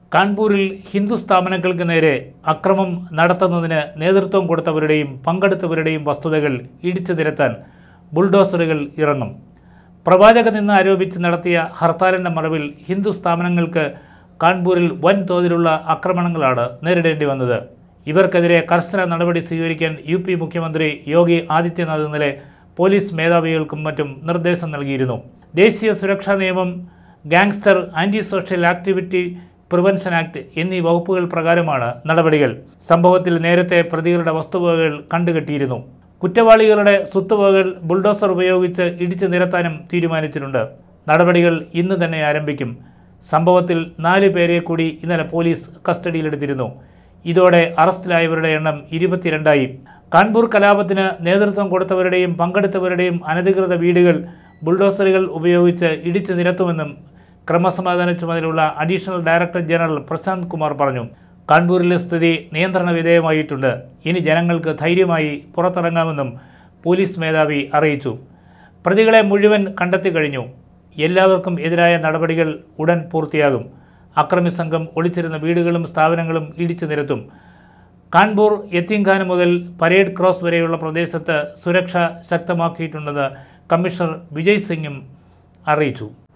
കാൺപൂരിൽ ഹിന്ദു സ്ഥാപനങ്ങൾക്ക് നേരെ അക്രമം നടത്തുന്നതിന് നേതൃത്വം കൊടുത്തവരുടെയും പങ്കെടുത്തവരുടെയും വസ്തുതകൾ ഇടിച്ചു നിരത്താൻ ബുൾഡോസറുകൾ ഇറങ്ങും പ്രവാചക നിന്ന് ആരോപിച്ച് നടത്തിയ ഹർത്താലിൻ്റെ മറവിൽ ഹിന്ദു സ്ഥാപനങ്ങൾക്ക് കാൺപൂരിൽ വൻതോതിലുള്ള ആക്രമണങ്ങളാണ് നേരിടേണ്ടി വന്നത് ഇവർക്കെതിരെ കർശന നടപടി സ്വീകരിക്കാൻ യു പി മുഖ്യമന്ത്രി യോഗി ആദിത്യനാഥ് ഇന്നലെ പോലീസ് മേധാവികൾക്കും മറ്റും നിർദ്ദേശം നൽകിയിരുന്നു ദേശീയ സുരക്ഷാ നിയമം gangster anti social activity prevention act എന്നീ വകുപ്പുകൾ പ്രകാരമാണ് നടപടികൾ സംഭവത്തിൽ നേരത്തെ പ്രതികളുടെ വസ്തുവകകൾ കണ്ടുകെട്ടിയിരുന്നു കുറ്റവാളികളുടെ സ്വത്തുവകകൾ ബുൾഡോസർ ഉപയോഗിച്ച് ഇടിച്ചു നിരത്താനും തീരുമാനിച്ചിട്ടുണ്ട് നടപടികൾ ഇന്ന് തന്നെ ആരംഭിക്കും സംഭവത്തിൽ നാല് പേരെ കൂടി ഇന്നലെ പോലീസ് കസ്റ്റഡിയിലെടുത്തിരുന്നു ഇതോടെ അറസ്റ്റിലായവരുടെ എണ്ണം ഇരുപത്തിരണ്ടായി കാൺപൂർ കലാപത്തിന് നേതൃത്വം കൊടുത്തവരുടെയും പങ്കെടുത്തവരുടെയും അനധികൃത വീടുകൾ ബുൾഡോസറുകൾ ഉപയോഗിച്ച് ഇടിച്ചു നിരത്തുമെന്നും ക്രമസമാധാന ചുമതലയുള്ള additional director general Prashant Kumar പറഞ്ഞു കാൺപൂരിലെ സ്ഥിതി നിയന്ത്രണ വിധേയമായിട്ടുണ്ട് ഇനി ജനങ്ങൾക്ക് ധൈര്യമായി പുറത്തിറങ്ങാമെന്നും പോലീസ് മേധാവി അറിയിച്ചു പ്രതികളെ മുഴുവൻ കണ്ടെത്തി കഴിഞ്ഞു എല്ലാവർക്കും എതിരായ നടപടികൾ ഉടൻ പൂർത്തിയാകും അക്രമി സംഘം ഒളിച്ചിരുന്ന വീടുകളും സ്ഥാപനങ്ങളും ഇടിച്ചു നിരത്തും കാൺപൂർ യത്തീംഖാന മുതൽ പരേഡ് ക്രോസ് വരെയുള്ള പ്രദേശത്ത് സുരക്ഷ ശക്തമാക്കിയിട്ടുണ്ടെന്ന് കമ്മീഷണർ വിജയ് സിംഗും അറിയിച്ചു